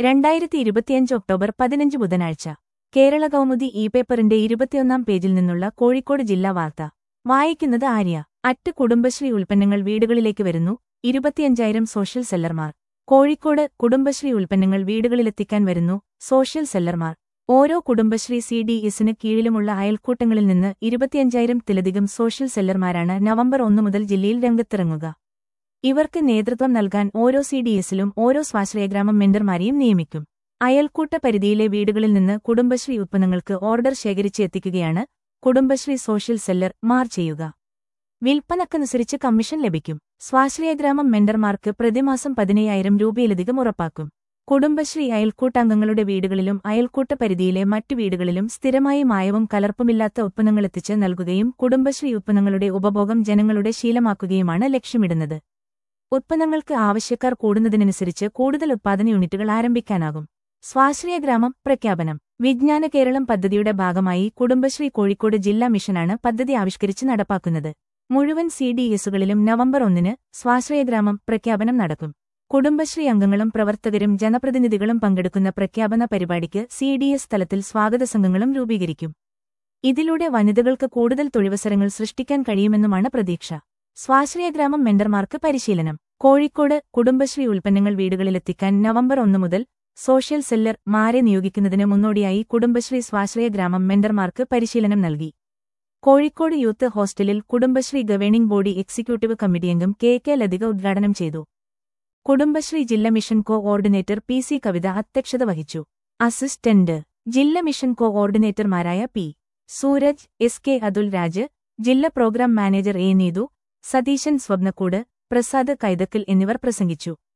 രണ്ടായിരത്തി ഇരുപത്തിയഞ്ച് ഒക്ടോബർ പതിനഞ്ച് ബുധനാഴ്ച കേരള കൗമുദി ഇ പേപ്പറിന്റെ ഇരുപത്തിയൊന്നാം പേജിൽ നിന്നുള്ള കോഴിക്കോട് ജില്ലാ വാർത്ത വായിക്കുന്നത് ആര്യ അറ്റ് കുടുംബശ്രീ ഉൽപ്പന്നങ്ങൾ വീടുകളിലേക്ക് വരുന്നു ഇരുപത്തിയഞ്ചായിരം സോഷ്യൽ സെല്ലർമാർ കോഴിക്കോട് കുടുംബശ്രീ ഉൽപ്പന്നങ്ങൾ വീടുകളിലെത്തിക്കാൻ വരുന്നു സോഷ്യൽ സെല്ലർമാർ ഓരോ കുടുംബശ്രീ സി ഡി എസിന് കീഴിലുമുള്ള അയൽക്കൂട്ടങ്ങളിൽ നിന്ന് ഇരുപത്തിയഞ്ചായിരത്തിലധികം സോഷ്യൽ സെല്ലർമാരാണ് നവംബർ ഒന്നു മുതൽ ജില്ലയിൽ രംഗത്തിറങ്ങുക ഇവർക്ക് നേതൃത്വം നൽകാൻ ഓരോ സി ഡി എസിലും ഓരോ സ്വാശ്രയഗ്രാമം മെന്റർമാരെയും നിയമിക്കും അയൽക്കൂട്ട പരിധിയിലെ വീടുകളിൽ നിന്ന് കുടുംബശ്രീ ഉത്പന്നങ്ങൾക്ക് ഓർഡർ ശേഖരിച്ച് എത്തിക്കുകയാണ് കുടുംബശ്രീ സോഷ്യൽ സെല്ലർ മാർ ചെയ്യുക വിൽപ്പനക്കനുസരിച്ച് കമ്മീഷൻ ലഭിക്കും സ്വാശ്രയഗ്രാമം മെന്റർമാർക്ക് പ്രതിമാസം പതിനയ്യായിരം രൂപയിലധികം ഉറപ്പാക്കും കുടുംബശ്രീ അയൽക്കൂട്ടാംഗങ്ങളുടെ വീടുകളിലും അയൽക്കൂട്ട പരിധിയിലെ മറ്റു വീടുകളിലും സ്ഥിരമായി മായവും കലർപ്പുമില്ലാത്ത ഉത്പന്നങ്ങളെത്തിച്ച് നൽകുകയും കുടുംബശ്രീ ഉത്പന്നങ്ങളുടെ ഉപഭോഗം ജനങ്ങളുടെ ശീലമാക്കുകയുമാണ് ലക്ഷ്യമിടുന്നത് ഉത്പന്നങ്ങൾക്ക് ആവശ്യക്കാർ കൂടുന്നതിനനുസരിച്ച് കൂടുതൽ ഉത്പാദന യൂണിറ്റുകൾ ആരംഭിക്കാനാകും സ്വാശ്രയ ഗ്രാമം പ്രഖ്യാപനം വിജ്ഞാന കേരളം പദ്ധതിയുടെ ഭാഗമായി കുടുംബശ്രീ കോഴിക്കോട് ജില്ലാ മിഷനാണ് പദ്ധതി ആവിഷ്കരിച്ച് നടപ്പാക്കുന്നത് മുഴുവൻ സി ഡി എസുകളിലും നവംബർ ഒന്നിന് സ്വാശ്രയഗ്രാമം പ്രഖ്യാപനം നടക്കും കുടുംബശ്രീ അംഗങ്ങളും പ്രവർത്തകരും ജനപ്രതിനിധികളും പങ്കെടുക്കുന്ന പ്രഖ്യാപന പരിപാടിക്ക് സി ഡി എസ് തലത്തിൽ സ്വാഗത സംഘങ്ങളും രൂപീകരിക്കും ഇതിലൂടെ വനിതകൾക്ക് കൂടുതൽ തൊഴിവസരങ്ങൾ സൃഷ്ടിക്കാൻ കഴിയുമെന്നുമാണ് പ്രതീക്ഷ സ്വാശ്രയഗ്രാമം മെന്റർമാർക്ക് പരിശീലനം കോഴിക്കോട് കുടുംബശ്രീ ഉൽപ്പന്നങ്ങൾ വീടുകളിലെത്തിക്കാൻ നവംബർ ഒന്നു മുതൽ സോഷ്യൽ സെല്ലർ മാരെ നിയോഗിക്കുന്നതിന് മുന്നോടിയായി കുടുംബശ്രീ സ്വാശ്രയഗ്രാമം മെന്റർമാർക്ക് പരിശീലനം നൽകി കോഴിക്കോട് യൂത്ത് ഹോസ്റ്റലിൽ Kudumbashree governing body executive committee അംഗം കെ കെ ലതിക ഉദ്ഘാടനം ചെയ്തു കുടുംബശ്രീ ജില്ലാ mission coordinator P C Kavitha അധ്യക്ഷത വഹിച്ചു അസിസ്റ്റന്റ് ജില്ലാ മിഷൻ കോഓർഡിനേറ്റർമാരായ P Sooraj S K Athul Raj ജില്ലാ programme manager A Neethu Satheesan Swapnakkoodu Prasad Kaithakkal എന്നിവർ പ്രസംഗിച്ചു